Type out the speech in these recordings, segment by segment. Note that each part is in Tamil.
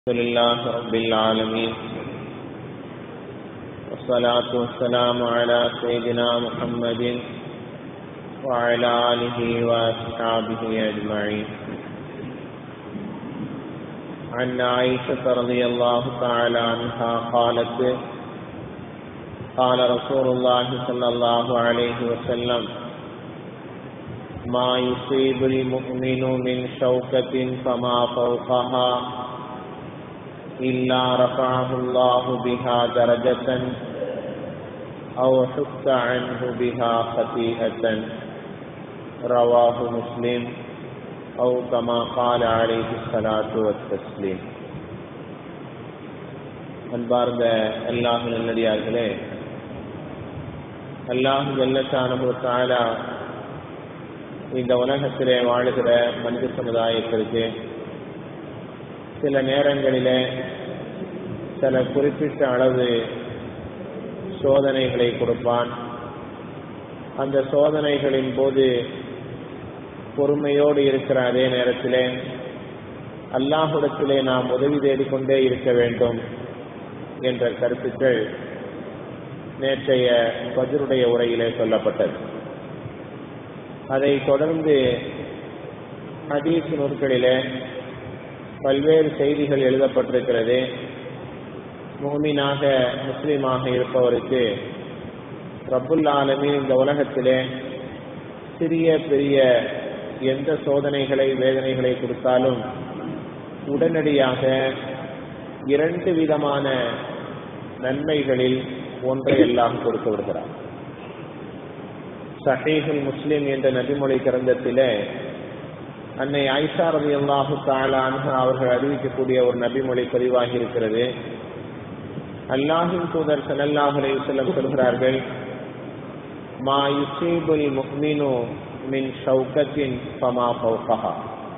الحمد لله رب العالمين والصلاة والسلام على سيدنا محمد وعلى آله وأصحابه أجمعين عن عائشة رضي الله تعالى عنها قالت قال رسول الله صلى الله عليه وسلم ما يصيب المؤمن من شوكة فما فوقها إلا رفعه الله بها درجة أو حط عنه بها خطيئة رواه مسلم أو كما قال عليه الصلاة والتسليم அன்பார்ந்த அல்லாஹ் நல்லடியார்களே அல்லாஹ் ஜல்லஷானு தாலா இந்த உலகத்திலே வாழுகிற மனித சமுதாயத்திற்கு சில நேரங்களிலே சில குறிப்பிட்ட அளவு சோதனைகளை கொடுப்பான் அந்த சோதனைகளின் போது பொறுமையோடு இருக்கிற அதே நேரத்திலே அல்லாஹுடத்திலே நாம் உதவி தேடிக்கொண்டே இருக்க வேண்டும் என்ற கருத்துக்கள் நேற்றைய பஜருடைய உரையிலே சொல்லப்பட்டது அதை தொடர்ந்து ஹதீஸ் நூல்களிலே பல்வேறு செய்திகள் எழுதப்பட்டிருக்கிறது மூமினாக முஸ்லீமாக இருப்பவருக்கு ரப்புல் ஆலமி இந்த உலகத்திலே சிறிய பெரிய எந்த சோதனைகளை வேதனைகளை கொடுத்தாலும் உடனடியாக இரண்டு விதமான நன்மைகளில் ஒன்றை எல்லாம் கொடுத்து விடுகிறார் சஹீஹுல் முஸ்லிம் என்ற நபிமொழி கிரந்தத்திலே அன்னை ஐஷா ரவி அல்லாஹு தாலான் அவர்கள் அறிவிக்கக்கூடிய ஒரு நபிமொழி பதிவாகி இருக்கிறது அல்லாஹின் தூதர் சல்லாஹ் அலையுசல்லம் சொல்கிறார்கள் மா யுசீபுல் முக்மினு மின் ஷவுகத்தின் பமா பௌகஹா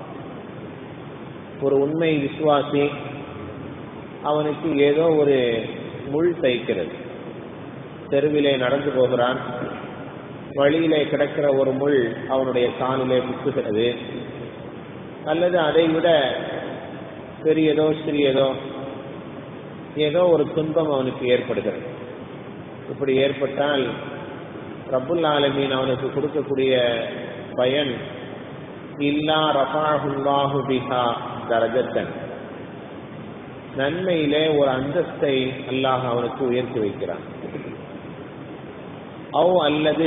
ஒரு உண்மை விசுவாசி அவனுக்கு ஏதோ ஒரு முள் தைக்கிறது தெருவிலே நடந்து போகிறான் வழியிலே கிடக்கிற ஒரு முள் அவனுடைய காலிலே குத்துகிறது அல்லது அதை விட பெரியதோ சிறியதோ ஏதோ ஒரு துன்பம் அவனுக்கு ஏற்படுகிறது இப்படி ஏற்பட்டால் ரபுல் ஆலமீன் அவனுக்கு கொடுக்கக்கூடிய பயன் இல்லா ரஃபாஹுல்லாஹு பிஹா தரஜத்தன் நன்மையிலே ஒரு அந்தஸ்தை அல்லாஹ் அவனுக்கு உயர்த்தி வைக்கிறான் அவ் அல்லது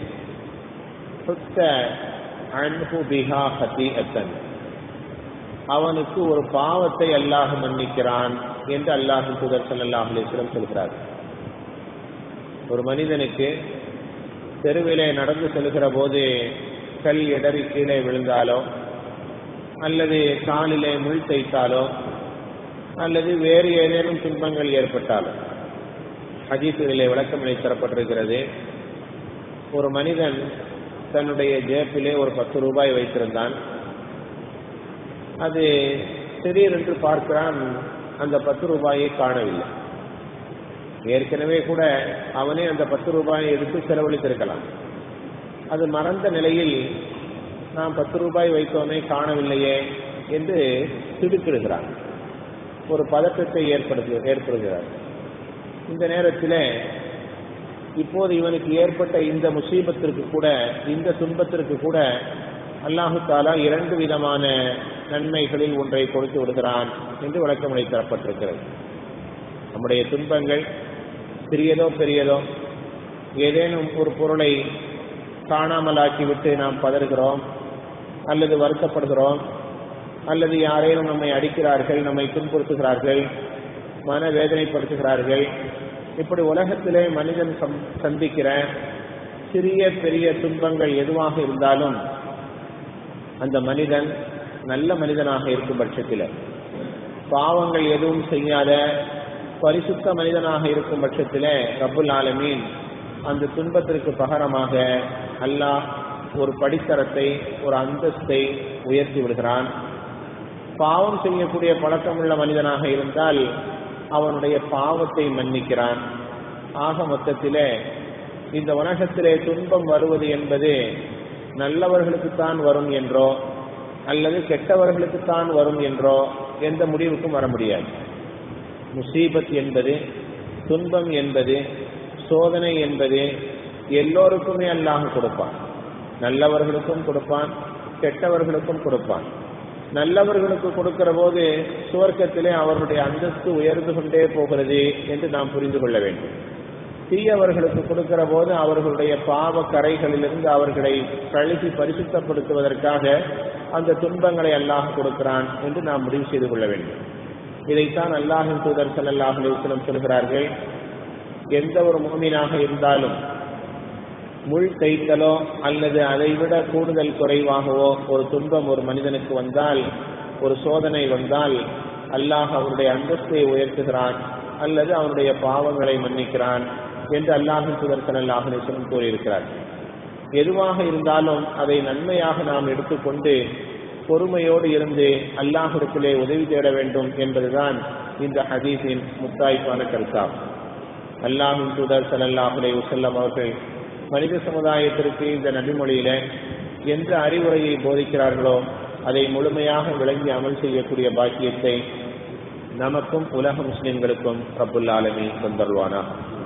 சுத்த அன்பு பிஹா ஹத்தீஅத்தன் அவனுக்கு ஒரு பாவத்தை அல்லாஹ் மன்னிக்கிறான் என்று அல்லாஹ் தூதர் சல்லாஹ் அலிஸ்லம் சொல்கிறார் ஒரு மனிதனுக்கு தெருவிலே நடந்து செல்கிற போது கல் இடறி கீழே விழுந்தாலோ அல்லது காலிலே முள் தைத்தாலோ அல்லது வேறு ஏதேனும் துன்பங்கள் ஏற்பட்டாலோ ஹதீசுகளிலே விளக்கமனை தரப்பட்டிருக்கிறது ஒரு மனிதன் தன்னுடைய ஜேப்பிலே ஒரு பத்து ரூபாய் வைத்திருந்தான் அது திடீரென்று பார்க்கிறான் அந்த பத்து ரூபாயை காணவில்லை ஏற்கனவே கூட அவனே அந்த பத்து ரூபாயை எடுத்து செலவழித்திருக்கலாம் அது மறந்த நிலையில் நாம் பத்து ரூபாய் வைத்தோமே காணவில்லையே என்று திடுக்கிடுகிறான் ஒரு பதற்றத்தை ஏற்படுத்து ஏற்படுகிறார் இந்த நேரத்தில் இப்போது இவனுக்கு ஏற்பட்ட இந்த முசீபத்திற்கு கூட இந்த துன்பத்திற்கு கூட அல்லாஹு தாலா இரண்டு விதமான நன்மைகளில் ஒன்றை கொடுத்து விடுகிறான் என்று விளக்கமனை தரப்பட்டிருக்கிறது நம்முடைய துன்பங்கள் சிறியதோ பெரியதோ ஏதேனும் ஒரு பொருளை காணாமலாக்கிவிட்டு நாம் பதறுகிறோம் அல்லது வருத்தப்படுகிறோம் அல்லது யாரேனும் நம்மை அடிக்கிறார்கள் நம்மை துன்புறுத்துகிறார்கள் மன வேதனைப்படுத்துகிறார்கள் இப்படி உலகத்திலே மனிதன் சந்திக்கிற சிறிய பெரிய துன்பங்கள் எதுவாக இருந்தாலும் அந்த மனிதன் நல்ல மனிதனாக இருக்கும் பட்சத்தில் பாவங்கள் எதுவும் செய்யாத பரிசுத்த மனிதனாக இருக்கும் பட்சத்தில் ரபுல் ஆலமீன் அந்த துன்பத்திற்கு பகரமாக அல்லாஹ் ஒரு படித்தரத்தை ஒரு அந்தஸ்தை உயர்த்தி விடுகிறான் பாவம் செய்யக்கூடிய பழக்கமுள்ள மனிதனாக இருந்தால் அவனுடைய பாவத்தை மன்னிக்கிறான் ஆக மொத்தத்திலே இந்த உலகத்திலே துன்பம் வருவது என்பது நல்லவர்களுக்குத்தான் வரும் என்றோ அல்லது கெட்டவர்களுக்கு தான் வரும் என்றோ எந்த முடிவுக்கும் வர முடியாது முசீபத் என்பது துன்பம் என்பது சோதனை என்பது எல்லோருக்குமே அல்லாஹ் கொடுப்பான் நல்லவர்களுக்கும் கொடுப்பான் கெட்டவர்களுக்கும் கொடுப்பான் நல்லவர்களுக்கு கொடுக்கிற போது சுவர்க்கத்திலே அவர்களுடைய அந்தஸ்து உயர்ந்து கொண்டே போகிறது என்று நாம் புரிந்து கொள்ள வேண்டும் தீயவர்களுக்கு கொடுக்கிற போது அவர்களுடைய பாவ கரைகளிலிருந்து அவர்களை கழுகி பரிசுத்தப்படுத்துவதற்காக அந்த துன்பங்களை அல்லாஹ் கொடுக்கிறான் என்று நாம் முடிவு செய்து கொள்ள வேண்டும் இதைத்தான் அல்லாஹின் தூதர் சல்லாஹ் அலுவலம் சொல்கிறார்கள் எந்த ஒரு மூமினாக இருந்தாலும் முள் தைத்தலோ அல்லது அதைவிட கூடுதல் குறைவாகவோ ஒரு துன்பம் ஒரு மனிதனுக்கு வந்தால் ஒரு சோதனை வந்தால் அல்லாஹ் அவருடைய அந்தஸ்தை உயர்த்துகிறான் அல்லது அவனுடைய பாவங்களை மன்னிக்கிறான் என்று அல்லாஹின் தூதர் சல்லாஹ் அலுவலம் கூறியிருக்கிறார் எதுவாக இருந்தாலும் அதை நன்மையாக நாம் எடுத்துக்கொண்டு பொறுமையோடு இருந்து அல்லாஹிடத்திலே உதவி தேட வேண்டும் என்பதுதான் இந்த ஹதீஸின் முத்தாய்ப்பான கருத்தாகும் அல்லாஹின் தூதர் சல்லாஹ் அலை வசல்லம் அவர்கள் மனித சமுதாயத்திற்கு இந்த நபிமொழியில எந்த அறிவுரையை போதிக்கிறார்களோ அதை முழுமையாக விளங்கி அமல் செய்யக்கூடிய பாக்கியத்தை நமக்கும் உலக முஸ்லிம்களுக்கும் ரபுல் ஆலமி தந்தருவானா